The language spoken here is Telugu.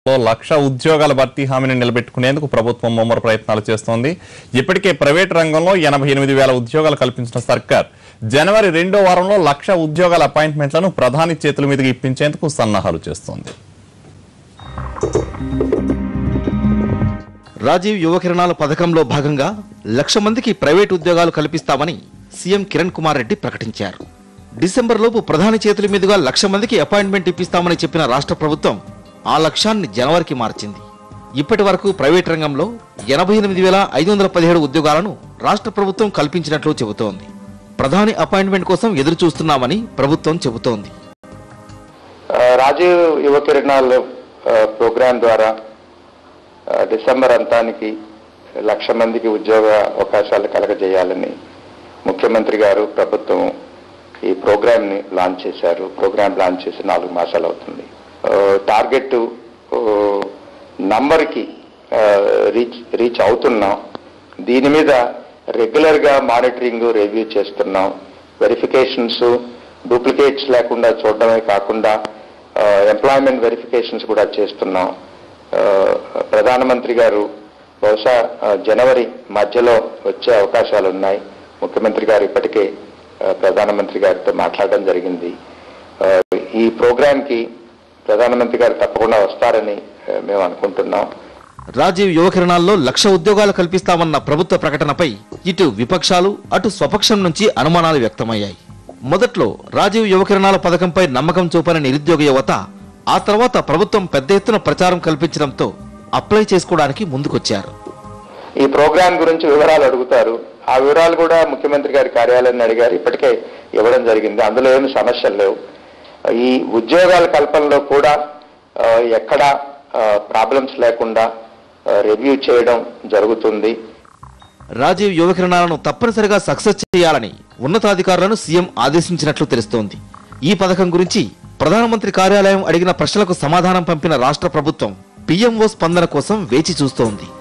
లో లక్ష ఉద్యోగాల భర్తీ హామీని నిలబెట్టుకునేందుకు ప్రభుత్వం ముమ్మర ప్రయత్నాలు చేస్తోంది ఇప్పటికే ప్రైవేట్ రంగంలో ఎనభై ఎనిమిది వేల ఉద్యోగాలు కల్పించిన సర్కార్ జనవరి రెండో వారంలో లక్ష ఉద్యోగాల అపాయింట్మెంట్లను ప్రధాని చేతుల మీదుగా ఇప్పించేందుకు సన్నాహాలు చేస్తోంది రాజీవ్ యువకిరణాల పథకంలో భాగంగా లక్ష మందికి ప్రైవేట్ ఉద్యోగాలు కల్పిస్తామని సీఎం కిరణ్ కుమార్ రెడ్డి ప్రకటించారు డిసెంబర్ లోపు ప్రధాని చేతుల మీదుగా లక్ష మందికి అపాయింట్మెంట్ ఇప్పిస్తామని చెప్పిన రాష్ట్ర ప్రభుత్వం ఆ లక్ష్యాన్ని జనవరికి మార్చింది ఇప్పటి వరకు ప్రైవేట్ రంగంలో ఎనభై ఎనిమిది వేల ఐదు వందల పదిహేడు ఉద్యోగాలను రాష్ట్ర ప్రభుత్వం కల్పించినట్లు చెబుతోంది ప్రధాని అపాయింట్మెంట్ కోసం ఎదురు చూస్తున్నామని ప్రభుత్వం చెబుతోంది ఆ, రాజీవ్ యువ కిరణాలు ఆ, ప్రోగ్రాం ద్వారా ఆ, డిసెంబర్ అంతానికి లక్ష మందికి ఉద్యోగ అవకాశాలు కలగజేయాలని ముఖ్యమంత్రి గారు ప్రభుత్వం ఈ ప్రోగ్రామ్ని లాంచ్ చేశారు ప్రోగ్రామ్ లాంచ్ చేసి నాలుగు మాసాలు అవుతుంది ఆ, టార్గెట్ ఆ, నంబర్కి ఆ, రీచ్ రీచ్ అవుతున్నాం దీని మీద రెగ్యులర్గా మానిటరింగ్ రివ్యూ చేస్తున్నాం వెరిఫికేషన్స్ డూప్లికేట్స్ లేకుండా చూడడమే కాకుండా ఎంప్లాయ్మెంట్ వెరిఫికేషన్స్ కూడా చేస్తున్నాం ఆ, ప్రధానమంత్రి గారు బహుశా ఆ, జనవరి మధ్యలో వచ్చే అవకాశాలు ఉన్నాయి ముఖ్యమంత్రి గారు ఇప్పటికే ఆ, ప్రధానమంత్రి గారితో మాట్లాడడం జరిగింది ఆ, ఈ ప్రోగ్రాంకి ప్రధానమంత్రి గారు తప్పకుండా వస్తారని ఆ, మేము అనుకుంటున్నాం రాజీవ్ యువకిరణాల్లో లక్ష ఉద్యోగాలు కల్పిస్తామన్న ప్రభుత్వ ప్రకటనపై ఇటు విపక్షాలు అటు స్వపక్షం నుంచి అనుమానాలు వ్యక్తమయ్యాయి మొదట్లో రాజీవ్ యువకిరణాల పథకంపై నమ్మకం చూపని నిరుద్యోగ యువత ఆ తర్వాత ప్రభుత్వం పెద్ద ఎత్తున ప్రచారం కల్పించడంతో అప్లై చేసుకోవడానికి ముందుకొచ్చారు ఈ ప్రోగ్రాం గురించి వివరాలు అడుగుతారు ఆ వివరాలు కూడా ముఖ్యమంత్రి గారి కార్యాలయాన్ని అడిగారు ఇప్పటికే ఇవ్వడం జరిగింది అందులో ఏమి సమస్యలు లేవు ఈ ఉద్యోగాల కల్పనలో కూడా ఆ, ఎక్కడ ప్రాబ్లమ్స్ లేకుండా రివ్యూ చేయడం జరుగుతుంది రాజీవ్ యువకిరణాలను తప్పనిసరిగా సక్సెస్ చేయాలని ఉన్నతాధికారులను సీఎం ఆదేశించినట్లు తెలుస్తోంది ఈ పథకం గురించి ప్రధానమంత్రి కార్యాలయం అడిగిన ప్రశ్నలకు సమాధానం పంపిన రాష్ట్ర ప్రభుత్వం పీఎంఓ స్పందన కోసం వేచి చూస్తోంది